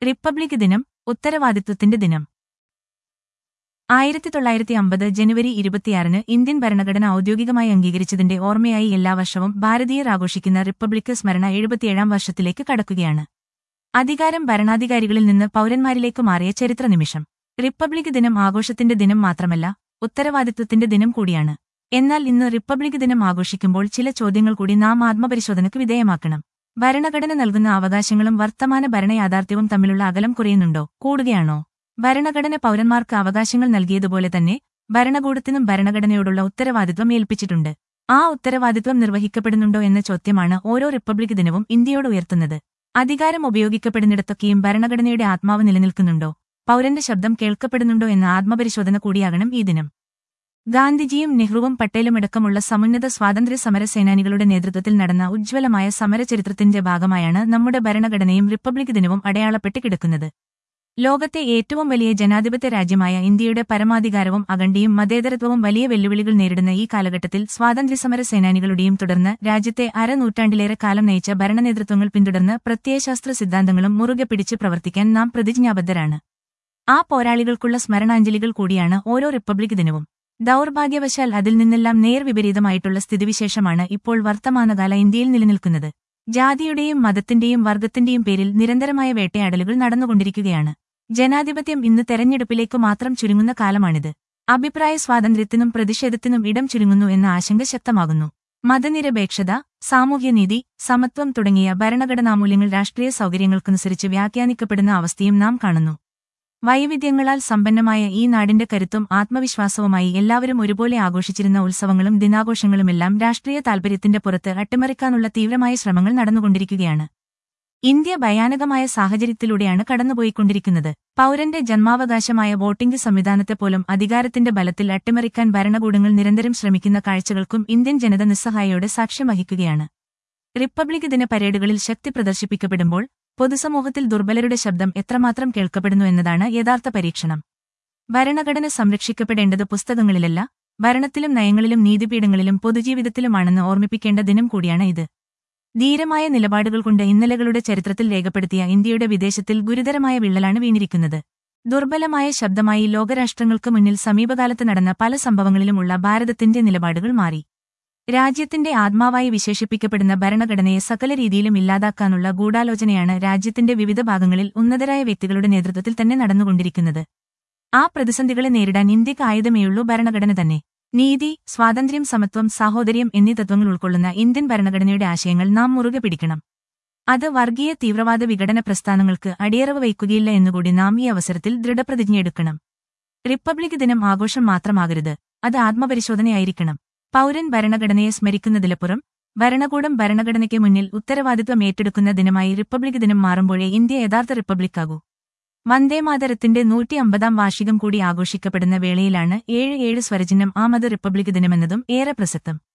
republic ദിനം ഉത്തരവാദിത്വത്തിന്റെ ദിനം ആയിരത്തി തൊള്ളായിരത്തി അമ്പത് ജനുവരി ഇരുപത്തിയാറിന് ഇന്ത്യൻ ഭരണഘടന ഔദ്യോഗികമായി അംഗീകരിച്ചതിന്റെ ഓർമ്മയായി എല്ലാ വർഷവും ഭാരതീയർ ആഘോഷിക്കുന്ന റിപ്പബ്ലിക് സ്മരണ എഴുപത്തിയേഴാം വർഷത്തിലേക്ക് കടക്കുകയാണ് അധികാരം ഭരണാധികാരികളിൽ നിന്ന് പൗരന്മാരിലേക്ക് മാറിയ ചരിത്ര നിമിഷം റിപ്പബ്ലിക് ദിനം ആഘോഷത്തിന്റെ ദിനം മാത്രമല്ല ഉത്തരവാദിത്വത്തിന്റെ ദിനം കൂടിയാണ് എന്നാൽ ഇന്ന് റിപ്പബ്ലിക് ദിനം ആഘോഷിക്കുമ്പോൾ ചില ചോദ്യങ്ങൾ കൂടി നാം ആത്മപരിശോധനയ്ക്ക് വിധേയമാക്കണം ഭരണഘടന നൽകുന്ന അവകാശങ്ങളും വർത്തമാന ഭരണയാഥാർത്ഥ്യവും തമ്മിലുള്ള അകലം കുറയുന്നുണ്ടോ കൂടുകയാണോ ഭരണഘടന പൗരന്മാർക്ക് അവകാശങ്ങൾ നൽകിയതുപോലെ തന്നെ ഭരണകൂടത്തിനും ഭരണഘടനയോടുള്ള ഉത്തരവാദിത്വം ഏൽപ്പിച്ചിട്ടുണ്ട് ആ ഉത്തരവാദിത്വം നിർവഹിക്കപ്പെടുന്നുണ്ടോ എന്ന ചോദ്യമാണ് ഓരോ റിപ്പബ്ലിക് ദിനവും ഇന്ത്യയോട് ഉയർത്തുന്നത് അധികാരം ഉപയോഗിക്കപ്പെടുന്നിടത്തൊക്കെയും ഭരണഘടനയുടെ ആത്മാവ് നിലനിൽക്കുന്നുണ്ടോ പൗരന്റെ ശബ്ദം കേൾക്കപ്പെടുന്നുണ്ടോ എന്ന ആത്മപരിശോധന കൂടിയാകണം ഈ ദിനം ഗാന്ധിജിയും നെഹ്റുവും പട്ടേലുമടക്കമുള്ള സമുന്നത സ്വാതന്ത്ര്യ സമര സേനാനികളുടെ നേതൃത്വത്തിൽ നടന്ന ഉജ്ജ്വലമായ സമരചരിത്രത്തിന്റെ ഭാഗമായാണ് നമ്മുടെ ഭരണഘടനയും റിപ്പബ്ലിക് ദിനവും അടയാളപ്പെട്ട് കിടക്കുന്നത് ലോകത്തെ ഏറ്റവും വലിയ ജനാധിപത്യ രാജ്യമായ ഇന്ത്യയുടെ പരമാധികാരവും അഖണ്ഡിയും മതേതരത്വവും വലിയ വെല്ലുവിളികൾ നേരിടുന്ന ഈ കാലഘട്ടത്തിൽ സ്വാതന്ത്ര്യസമര സേനാനികളുടെയും തുടർന്ന് രാജ്യത്തെ അരനൂറ്റാണ്ടിലേറെ കാലം നയിച്ച ഭരണനേതൃത്വങ്ങൾ പിന്തുടർന്ന് പ്രത്യയശാസ്ത്ര സിദ്ധാന്തങ്ങളും മുറുകെ പിടിച്ച് പ്രവർത്തിക്കാൻ നാം പ്രതിജ്ഞാബദ്ധരാണ് ആ പോരാളികൾക്കുള്ള സ്മരണാഞ്ജലികൾ കൂടിയാണ് ഓരോ റിപ്പബ്ലിക് ദിനവും ദൗർഭാഗ്യവശാൽ അതിൽ നിന്നെല്ലാം നേർവിപരീതമായിട്ടുള്ള സ്ഥിതിവിശേഷമാണ് ഇപ്പോൾ വർത്തമാനകാല ഇന്ത്യയിൽ നിലനിൽക്കുന്നത് ജാതിയുടെയും മതത്തിന്റെയും വർഗത്തിന്റെയും പേരിൽ നിരന്തരമായ വേട്ടയാടലുകൾ നടന്നുകൊണ്ടിരിക്കുകയാണ് ജനാധിപത്യം ഇന്ന് തെരഞ്ഞെടുപ്പിലേക്ക് മാത്രം ചുരുങ്ങുന്ന കാലമാണിത് അഭിപ്രായ സ്വാതന്ത്ര്യത്തിനും പ്രതിഷേധത്തിനും ഇടം ചുരുങ്ങുന്നു എന്ന ആശങ്ക ശക്തമാകുന്നു മതനിരപേക്ഷത സാമൂഹ്യനീതി സമത്വം തുടങ്ങിയ ഭരണഘടനാമൂല്യങ്ങൾ രാഷ്ട്രീയ സൗകര്യങ്ങൾക്കനുസരിച്ച് വ്യാഖ്യാനിക്കപ്പെടുന്ന അവസ്ഥയും നാം കാണുന്നു വൈവിധ്യങ്ങളാൽ സമ്പന്നമായ ഈ നാടിന്റെ കരുത്തും ആത്മവിശ്വാസവുമായി എല്ലാവരും ഒരുപോലെ ആഘോഷിച്ചിരുന്ന ഉത്സവങ്ങളും ദിനാഘോഷങ്ങളുമെല്ലാം രാഷ്ട്രീയ താൽപര്യത്തിന്റെ പുറത്ത് അട്ടിമറിക്കാനുള്ള തീവ്രമായ ശ്രമങ്ങൾ നടന്നുകൊണ്ടിരിക്കുകയാണ് ഇന്ത്യ ഭയാനകമായ സാഹചര്യത്തിലൂടെയാണ് കടന്നുപോയിക്കൊണ്ടിരിക്കുന്നത് പൗരന്റെ ജന്മാവകാശമായ വോട്ടിംഗ് സംവിധാനത്തെ പോലും അധികാരത്തിന്റെ ബലത്തിൽ അട്ടിമറിക്കാൻ ഭരണകൂടങ്ങൾ നിരന്തരം ശ്രമിക്കുന്ന കാഴ്ചകൾക്കും ഇന്ത്യൻ ജനത നിസ്സഹായോടെ സാക്ഷ്യം വഹിക്കുകയാണ് റിപ്പബ്ലിക് ദിന പരേഡുകളിൽ ശക്തി പ്രദർശിപ്പിക്കപ്പെടുമ്പോൾ പൊതുസമൂഹത്തിൽ ദുർബലരുടെ ശബ്ദം എത്രമാത്രം കേൾക്കപ്പെടുന്നു എന്നതാണ് യഥാർത്ഥ പരീക്ഷണം ഭരണഘടന സംരക്ഷിക്കപ്പെടേണ്ടത് പുസ്തകങ്ങളിലല്ല ഭരണത്തിലും നയങ്ങളിലും നീതിപീഠങ്ങളിലും പൊതുജീവിതത്തിലുമാണെന്ന് ഓർമ്മിപ്പിക്കേണ്ട ദിനം കൂടിയാണ് ഇത് ധീരമായ നിലപാടുകൾ കൊണ്ട് ഇന്നലകളുടെ ചരിത്രത്തിൽ രേഖപ്പെടുത്തിയ ഇന്ത്യയുടെ വിദേശത്തിൽ ഗുരുതരമായ വിള്ളലാണ് വീണിരിക്കുന്നത് ദുർബലമായ ശബ്ദമായി ലോകരാഷ്ട്രങ്ങൾക്ക് മുന്നിൽ സമീപകാലത്ത് നടന്ന പല സംഭവങ്ങളിലുമുള്ള ഭാരതത്തിന്റെ നിലപാടുകൾ മാറി രാജ്യത്തിന്റെ ആത്മാവായി വിശേഷിപ്പിക്കപ്പെടുന്ന ഭരണഘടനയെ സകല രീതിയിലും ഇല്ലാതാക്കാനുള്ള ഗൂഢാലോചനയാണ് രാജ്യത്തിന്റെ വിവിധ ഭാഗങ്ങളിൽ ഉന്നതരായ വ്യക്തികളുടെ നേതൃത്വത്തിൽ തന്നെ നടന്നുകൊണ്ടിരിക്കുന്നത് ആ പ്രതിസന്ധികളെ നേരിടാൻ ഇന്ത്യക്ക് ആയുധമേയുള്ളൂ ഭരണഘടന തന്നെ നീതി സ്വാതന്ത്ര്യം സമത്വം സാഹോദര്യം എന്നീ തത്വങ്ങൾ ഉൾക്കൊള്ളുന്ന ഇന്ത്യൻ ഭരണഘടനയുടെ ആശയങ്ങൾ നാം മുറുകെ പിടിക്കണം അത് വർഗീയ തീവ്രവാദ വിഘടന പ്രസ്ഥാനങ്ങൾക്ക് അടിയറവ് വയ്ക്കുകയില്ല എന്നുകൂടി നാം ഈ അവസരത്തിൽ ദൃഢപ്രതിജ്ഞയെടുക്കണം റിപ്പബ്ലിക് ദിനം ആഘോഷം മാത്രമാകരുത് അത് ആത്മപരിശോധനയായിരിക്കണം പൗരൻ ഭരണഘടനയെ സ്മരിക്കുന്നതിലപ്പുറം ഭരണകൂടം ഭരണഘടനയ്ക്ക് മുന്നിൽ ഉത്തരവാദിത്വം ഏറ്റെടുക്കുന്ന ദിനമായി റിപ്പബ്ലിക് ദിനം മാറുമ്പോഴേ ഇന്ത്യ യഥാർത്ഥ റിപ്പബ്ലിക്കാകൂ വന്ദേമാതരത്തിന്റെ നൂറ്റി അമ്പതാം വാർഷികം കൂടി ആഘോഷിക്കപ്പെടുന്ന വേളയിലാണ് ഏഴ് ഏഴ് സ്വരചിഹ്നം ആമത് റിപ്പബ്ലിക് ദിനമെന്നതും ഏറെ പ്രസക്തം